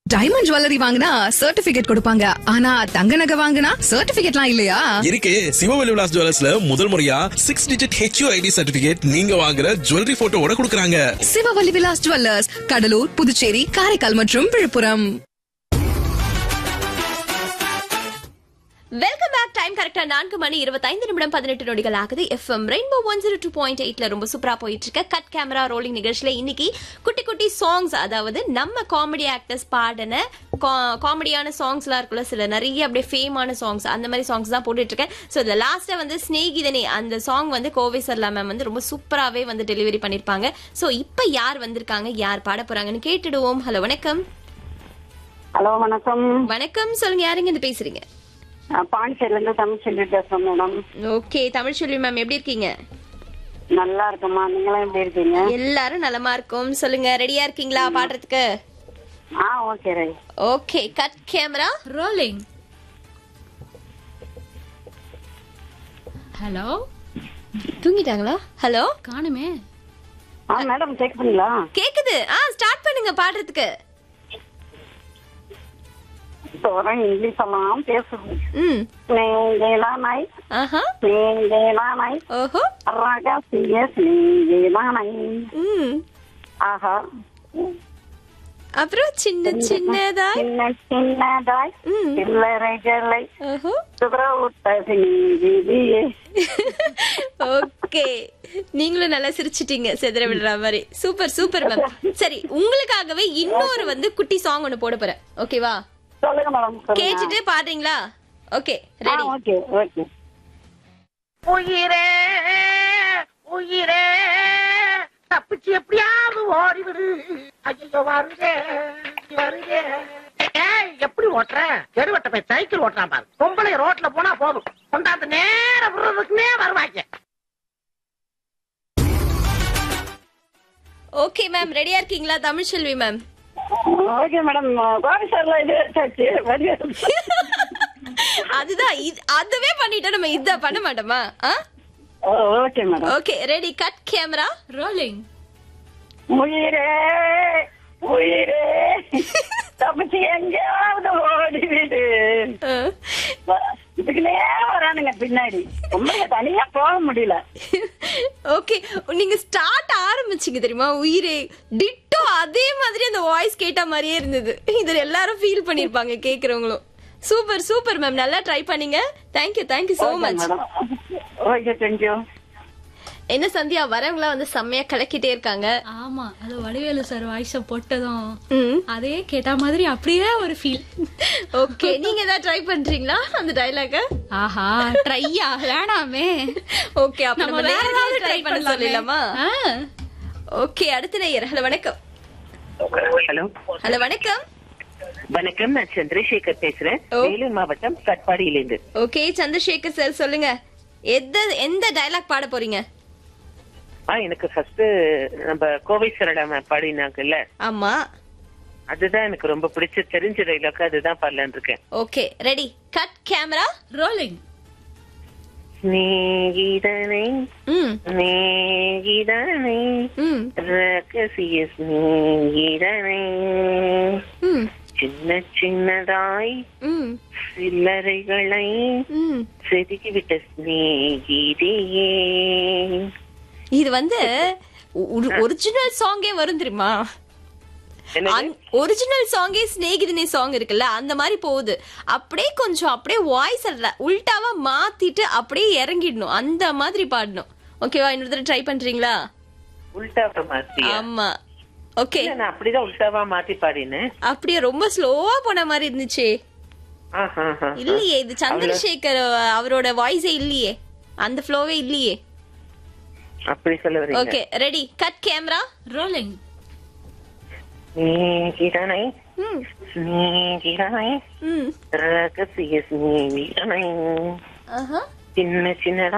Diamond jewellery வாங்கினா certificate கொடுப்பாங்க ஆனா தங்க நகை வாங்கினா சர்டிபிகேட்லாம் இல்லையா இருக்கு சிவவெளி விலாஸ் ஜுவல்லர்ஸ்ல முதல் முறையா சிக்ஸ் டிஜிட் ஹெச்யூஐடி சர்டிபிகேட் நீங்க வாங்குற ஜுவல்லரி போட்டோவோட கொடுக்கறாங்க சிவவல்லி விலாஸ் ஜுவல்லர்ஸ் கடலூர் புதுச்சேரி காரைக்கால் மற்றும் விழுப்புரம் வெல்கம் பேக் டைம் கரெக்டா நான்கு மணி இருபத்தைந்து நிமிடம் பதினெட்டு நொடிகள் ஆகுது FM Rainbow one zero two point எயிட்ல ரொம்ப சூப்பரா போயிட்டு இருக்க கட் கேமரா ரோலிங் நிகழ்ச்சியில இன்னைக்கு குட்டி குட்டி சாங்ஸ் அதாவது நம்ம காமெடி ஆக்டர்ஸ் பாடின காமெடியான சாங்ஸ் எல்லாம் இருக்குல்ல சில நிறைய அப்படியே ஃபேமான சாங்ஸ் அந்த மாதிரி சாங்ஸ் தான் போட்டுட்டு இருக்கேன் ஸோ இதுல லாஸ்டா வந்து ஸ்நேகிதனே அந்த சாங் வந்து கோவை சர்லா மேம் வந்து ரொம்ப சூப்பராகவே வந்து டெலிவரி பண்ணிருப்பாங்க ஸோ இப்போ யார் வந்திருக்காங்க யார் பாட போறாங்கன்னு கேட்டுடுவோம் ஹலோ வணக்கம் ஹலோ வணக்கம் வணக்கம் சொல்லுங்க யாருங்க இது பேசுறீங்க நான் பாண்டிச்சேரில இருந்து தமிழ் சொல்லி பேசுறேன் madam okay Tamil Selvi ma'am எப்படி இருக்கீங்க நல்லா இருக்கம்மா நீங்களாம் எப்படி இருக்கீங்க எல்லாரும் நலமா இருக்கும் சொல்லுங்க ரெடியா இருக்கீங்களா பாடுறதுக்கு ஆ okay right okay cut camera rolling hello தூங்கிட்டாங்களா ஹலோ காணுமே ஆ மேடம் கேக்குதுங்களா கேக்குது ஆ ஸ்டார்ட் பண்ணுங்க பாடுறதுக்கு இப்போ வரேன் இங்கிலீஷ் எல்லாம் பேசுது ம் நீங்களானை ஆஹா நீங்களானை ஓஹோ ரகசிய நீங்களானை ம் ஆஹா அப்புறம் சின்ன சின்னதாய் சின்ன சின்னதாய் ம். சில்லறைகளை ஓஹோ சுதரவுட்ட சிந்தியே ஓகே நீங்களும் நல்லா சிரிச்சிட்டீங்க செதற விடுற மாதிரி சூப்பர் சூப்பர் மேம் சரி உங்களுக்காகவே இன்னொரு வந்து குட்டி சாங் ஒன்னு போட போறேன் ஓகேவா சொல்லுங்க மேடம் சொல்லுங்க கேட்டுட்டு பாடுறீங்களா ஓகே ஆ ரெடி ஓகே ஓகே உயிரே உயிரே தப்பிச்சு எப்படியாவது ஓடிவிடு ஐயோ வருதே வருதே ஏய் எப்படி ஓட்டுற தெருவட்ட போய் சைக்கிள் ஓட்டுறான் பாரு பொம்பளை ரோட்ல போனா போதும் கொண்டாந்து நேர விடுறதுக்குன்னே வருவாங்க ஓகே மேம் ரெடியா இருக்கீங்களா Tamil Selvi ma'am okay madam Gopi சார்ல இது வச்சாச்சு வடிவேலு. அதுதான் இது- அதுவே பண்ணிட்டா நம்ம இதான் பண்ண மாட்டோமா ஓ, okay madam okay ready cut camera rolling உயிரே உயிரே தப்பிச்சு எங்கேயாவது ஓடிவிடு இதுக்குள்ளே வரானுங்க பின்னாடி ரொம்ப தனியா போக முடியல ஓகே நீங்க ஸ்டார்ட் ஆரம்பிச்சீங்க தெரியுமா உயிரே டிட்டோ அதே மாதிரி அந்த வாய்ஸ் கேட்ட மாதிரியே இருந்தது இதுல எல்லாரும் ஃபீல் பண்ணிருப்பாங்க கேக்குறவங்களும் சூப்பர் சூப்பர் மேம் நல்லா ட்ரை பண்ணீங்க thank you thank you so much madam okay thank you என்ன சந்தியா வரவங்களாம் வந்து செம்மையா கலக்கிட்டே இருக்காங்க ஆமா அது வடிவேலு சார் வாய்ஸ போட்டதும் ம் அதே கேட்ட மாதிரி அப்படியே ஒரு ஃபீல் ஓகே நீங்க ஏதாவது ட்ரை பண்றீங்களா அந்த டைலாக ஆஹா ட்ரையா வேணாமே ஓகே அப்ப நம்ம வேற ஏதாவது ட்ரை பண்ண சொல்லலாமா ஆ, ஓகே அடுத்த நேயர் ஹலோ வணக்கம் ஹலோ ஹலோ வணக்கம் வணக்கம் நான் சந்திரசேகர் பேசுறேன் ஓ. வேலூர் மாவட்டம் கட்பாடியிலிருந்து ஓகே சந்திரசேகர் சார் சொல்லுங்க எந்த எந்த டைலாக் பாட போறீங்க ஆ எனக்கு ஃபர்ஸ்ட் நம்ம கோவை சரடா மேம் பாடினாங்கல்ல ஆமா அதுதான் எனக்கு ரொம்ப பிடிச்ச தெரிஞ்ச டைலாக் அதுதான் பாடலான்னு இருக்கேன் okay ready cut camera rolling ஸ்நேகிதனை ம் ஸ்நேகிதனை ம் ரகசிய ஸ்நேகிதனை ம் சின்ன சின்னதாய் ம் சில்லறைகளை ம் செதுக்கிவிட்ட ஸ்நேகிதியே இது வந்து ஒரிஜினல் சாங்கே வரும் தெரியுமா என்னது? ஒரிஜினல் சாங்கே ஸ்நேகிதினே சாங் இருக்குல்ல அந்த மாதிரி போகுது அப்படியே கொஞ்சம் அப்படியே வாய்ஸ் உல்டாவா மாத்திட்டு அப்படியே இறங்கிடணும் அந்த மாதிரி பாடணும் ஓகேவா இன்னொரு தடவை ட்ரை பண்றீங்களா உல்டாவா மாத்தியா ஆமா ஓகே இல்ல, நான் அப்படிதான் உல்டாவா மாத்தி பாடினேன் அப்படியே ரொம்ப ஸ்லோவா போன மாதிரி இருந்துச்சு ஆஹா, ஆஹா. இல்லையே இது சந்திரசேகர் அவரோட வாய்ஸே இல்லையே அந்த ஃப்ளோவே இல்லையே அப்படி சொல்ல வரீங்க okay ready cut camera rolling ஸ்நேகிதனை ம் ஸ்நேகிதனை ம் ரகசிய ஸ்நேகிதனை ஆஹா சின்ன சின்னதா